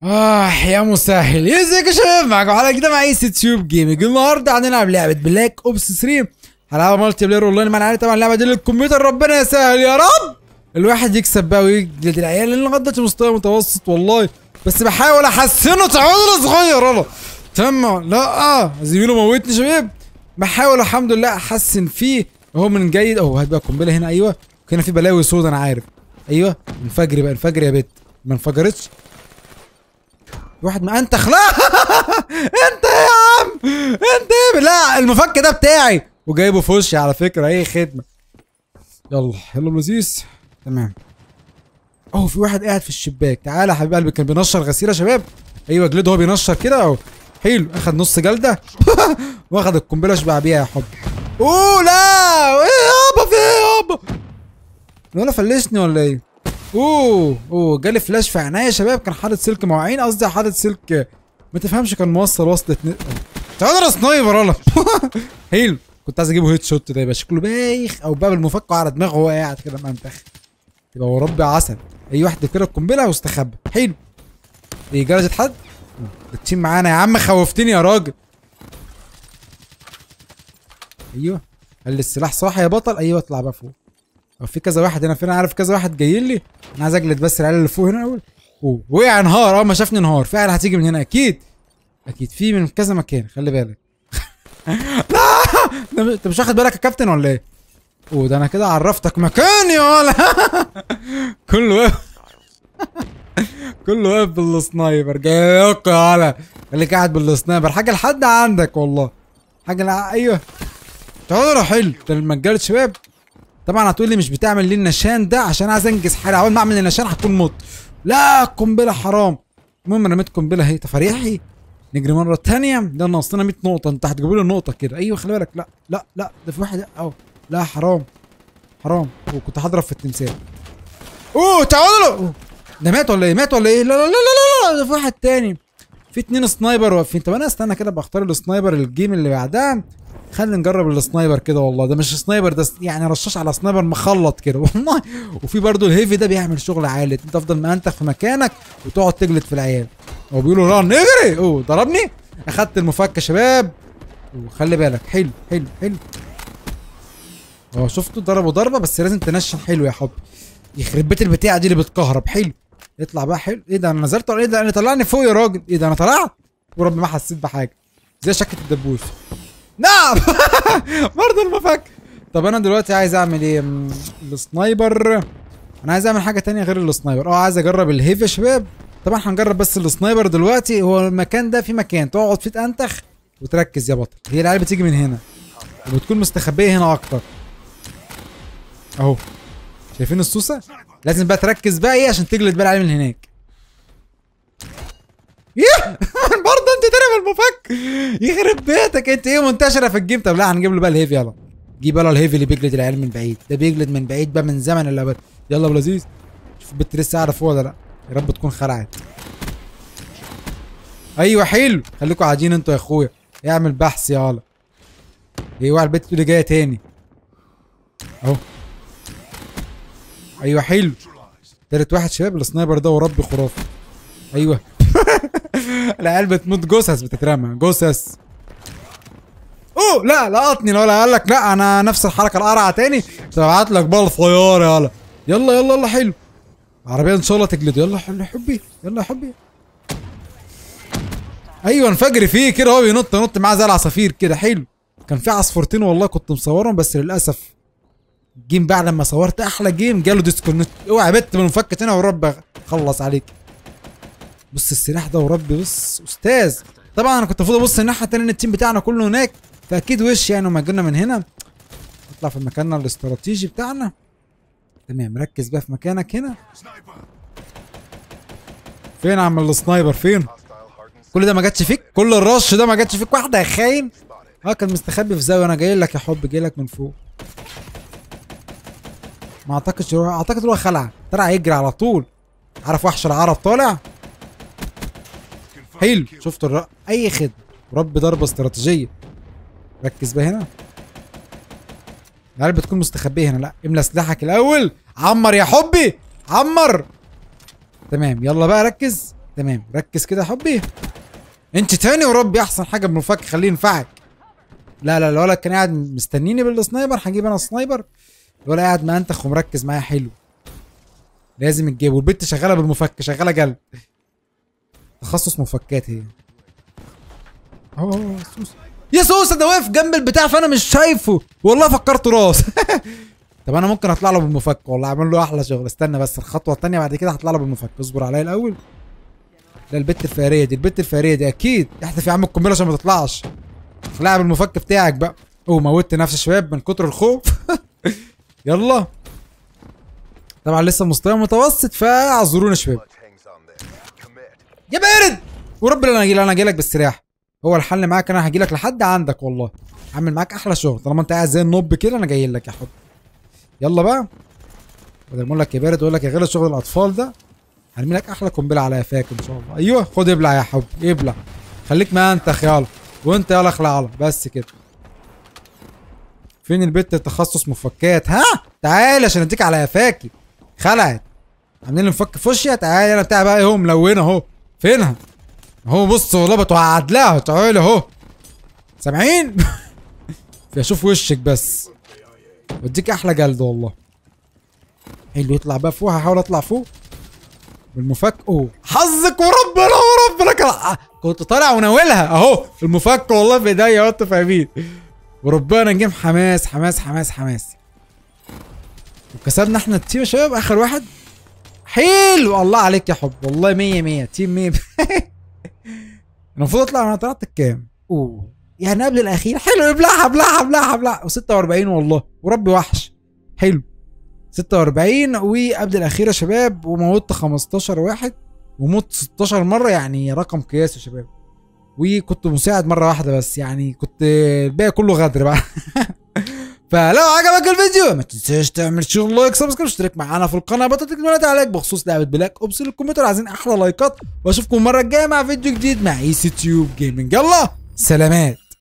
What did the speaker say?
آه يا مسهل ازيك يا شباب معاكم حلقة جديدة مع ايس تيوب جيمنج النهاردة هنلعب لعبة بلاك اوبس 3 هنلعبها مالتي بلاير اونلاين معانا عارف طبعا اللعبة دي للكمبيوتر ربنا يسهل يا رب الواحد يكسب بقى ويجلد العيال لان لغاية دلوقتي مستوى متوسط والله بس بحاول احسنه تعود صغير انا تمام لا زميله موتني شباب بحاول الحمد لله احسن فيه اهو من جيد اهو هات بقى قنبله هنا ايوه هنا في بلاوي سودا انا عارف ايوه انفجري بقى انفجري يا بت ما انفجرتش واحد ما انت خلا انت يا عم انت ايه لا المفك ده بتاعي وجايبه في وشي على فكره اي خدمه يلا يلا لذيذ تمام اهو في واحد قاعد في الشباك تعالى يا حبيب قلبي كان بينشر غسيل يا شباب ايوه جلده هو بينشر كده اهو حلو اخد نص جلده واخد القنبله شبع بيها يا حب اوه لا ايه يابا في ايه يابا ولا فلشني ولا ايه اوه اوه جالي فلاش في عينيا يا شباب كان حاطط سلك مواعين قصدي حاطط سلك ما تفهمش كان موصل وصلة ن... تعالى سنايبر ولا حلو كنت عايز اجيبه هيد شوت ده يبقى شكله بايخ او باب المفك على دماغه وهو قاعد كده منتخ يبقى هو ربي عسل اي واحد كده القنبله واستخبى حلو ايه جرجت حد التيم معانا يا عم خوفتني يا راجل ايوه قال لي السلاح صاحي يا بطل ايوه اطلع بقى فوق هو في كذا واحد هنا فين عارف كذا واحد جاي لي انا عايز اجلد بس العيال اللي فوق هنا الاول أوه، وقع انهار اه ما شافني انهار في عيال هتيجي من هنا اكيد اكيد في من كذا مكان خلي بالك لا ده مش- انت مش واخد بالك يا كابتن ولا ايه اوه ده انا كده عرفتك مكاني ولا كله واقف كله واقف بالسنايبر جايك على خليك قاعد بالسنايبر حاجه لحد عندك والله حاجه لع... ايوه تعالوا حلو ده المجال شباب طبعا هتقول لي مش بتعمل ليه النشان ده عشان عايز انجز حالي اول ما اعمل النشان هكون مت لا قنبله حرام المهم رميت قنبله اهي تفريحي نجري مره تانية ده ناقصنا 100 نقطه انت هتجيبوا لي النقطه كده ايوه خلي بالك لا لا لا ده في واحد اهو لا حرام حرام وكنت هضرب في التمثال اوه تعالوا أوه. ده مات ولا ايه مات ولا ايه لا لا لا لا لا ده في واحد تاني في اتنين سنايبر واقفين طب انا استنى كده بختار السنايبر الجيم اللي بعدها خلينا نجرب السنايبر كده والله ده مش سنايبر ده س- يعني رشاش على سنايبر مخلط كده والله وفي برضو الهيفي ده بيعمل شغل عالي انت تفضل مأنتخ في مكانك وتقعد تجلد في العيال هو بيقولوا ران اجري اوه ضربني اخدت المفك يا شباب وخلي بالك حلو حلو حلو هو شفته ضربه ضربه بس لازم تنشن حلو يا حب يخرب بيت البتاعه دي اللي بتكهرب حلو اطلع بقى حلو ايه ده انا نزلت ولا ايه ده انا طلعني فوق يا راجل ايه ده انا طلعت ورب ما حسيت بحاجه زي شكه الدبوس نعم برضه المفك طب انا دلوقتي عايز اعمل ايه مم، السنايبر انا عايز اعمل حاجه تانية غير السنايبر اه عايز اجرب الهيف يا شباب طبعا هنجرب بس السنايبر دلوقتي هو المكان ده في مكان تقعد فيه تنتخ وتركز يا بطل هي العيال بتيجي من هنا وبتكون مستخبيه هنا اكتر اهو شايفين السوسه لازم بقى تركز بقى ايه عشان تجلد بقى العيال من هناك يه برضه انت تاني بالمفك يخرب بيتك انت ايه منتشره في الجيم طب لا هنجيب له بقى الهيفي يلا جيب يلا الهيفي اللي بيجلد العيال من بعيد ده بيجلد من بعيد بقى من زمن اللي بقى. يلا ابو لذيذ شوف البت لسه قاعده فوق ولا لا يا رب تكون خلعت ايوه حلو خليكوا قاعدين انتوا يا اخويا اعمل بحث يلا ايه واحد البت اللي جايه تاني اهو ايوه حلو تالت واحد شباب السنايبر ده وربي خرافي ايوه العيال بتموت جثث بتترمى جثث اوه لا لقطني ولا قال لك لا انا نفس الحركه القرعه تاني تبعت لك بقى الفيار يلا يلا يلا يلا حلو عربيه ان شاء الله تجلد يلا حلو يا حبي يلا يا حبي ايوه انفجري فيه كده هو بينط نط معاه زي العصافير كده حلو كان في عصفورتين والله كنت مصورهم بس للاسف جيم بعد لما صورت احلى جيم جاله ديسكونكت اوعى يا بت من فكت هنا ورب خلص عليك بص السلاح ده وربي بص استاذ طبعا انا كنت المفروض ابص الناحيه التانيه ان التيم بتاعنا كله هناك فاكيد وش يعني وما جينا من هنا نطلع في مكاننا الاستراتيجي بتاعنا تمام ركز بقى في مكانك هنا فين يا عم السنايبر فين كل ده ما جاتش فيك كل الرش ده ما جاتش فيك واحده يا خاين اه كان مستخبي في زاويه انا جاي لك يا حب جاي لك من فوق ما اعتقدش هو اعتقد هو خلع طلع يجري على طول عارف وحش العرب طالع حلو شفت الر... اي خدمه رب ضربه استراتيجيه ركز بقى هنا العيال بتكون مستخبيه هنا لا املى سلاحك الاول عمر يا حبي عمر تمام يلا بقى ركز تمام ركز كده يا حبي انت تاني وربي احسن حاجه بالمفك خليه ينفعك لا لا الولد كان قاعد مستنيني بالسنايبر هجيب انا سنايبر الولد قاعد مأنتخ ومركز معايا حلو لازم تجيبه والبنت شغاله بالمفك شغاله جلد تخصص مفكات هي اه سوس يا سوسه ده واقف جنب البتاع فانا مش شايفه والله فكرته راس طب انا ممكن اطلع له بالمفك والله اعمل له احلى شغل استنى بس الخطوه الثانيه بعد كده هطلع له بالمفك اصبر عليا الاول لا البت الفاريه دي البت الفاريه دي اكيد احذف يا عم القنبله عشان ما تطلعش اخلعها بالمفك بتاعك بقى اوه موتت نفسي شباب من كتر الخوف يلا طبعا لسه مستوى متوسط فاعذرونا يا شباب Much hangs on this. Commit. يا بارد ورب انا هجي انا هجي لك بالسلاح هو الحل معاك انا هجي لك لحد عندك والله هعمل معاك احلى شغل طالما انت قاعد زي النوب كده انا جاي لك يا حب يلا بقى بدل ما اقول لك يا بارد اقول لك يا غير شغل الاطفال ده هرمي لك احلى قنبله على قفاك ان شاء الله ايوه خد ابلع يا حب ابلع خليك ما انت يلا وانت يلا اخلع يلا بس كده فين البت التخصص مفكات ها تعالى عشان اديك على قفاكي خلعت عاملين لي مفك فوشيا تعالى انا بتاع بقى اهو ملونه اهو فينها اهو بص والله بتوعد لها تعالى اهو سامعين في اشوف وشك بس بديك احلى جلد والله حلو يطلع بقى فوق هحاول اطلع فوق بالمفك اوه حظك وربنا وربنا كان كنت طالع وناولها اهو المفك والله في ايديا وانتوا فاهمين وربنا نجيب حماس حماس حماس حماس وكسبنا احنا التيم يا شباب اخر واحد حلو الله عليك يا حب والله مية مية تيم مية المفروض اطلع انا طلعت الكام؟ اوه يعني قبل الاخير حلو ابلعها ابلعها ابلعها ابلعها و46 والله وربي وحش حلو 46 وقبل الاخير يا شباب وموت 15 واحد وموت 16 مره يعني رقم قياسي يا شباب وكنت مساعد مره واحده بس يعني كنت الباقي كله غدر بقى فلو عجبك الفيديو ما تنساش تعمل شير لايك سبسكرايب اشترك معانا في القناه بطل تكملات عليك بخصوص لعبه بلاك اوبس الكمبيوتر عايزين احلى لايكات واشوفكم المره الجايه مع فيديو جديد مع اي سي تيوب جيمنج يلا سلامات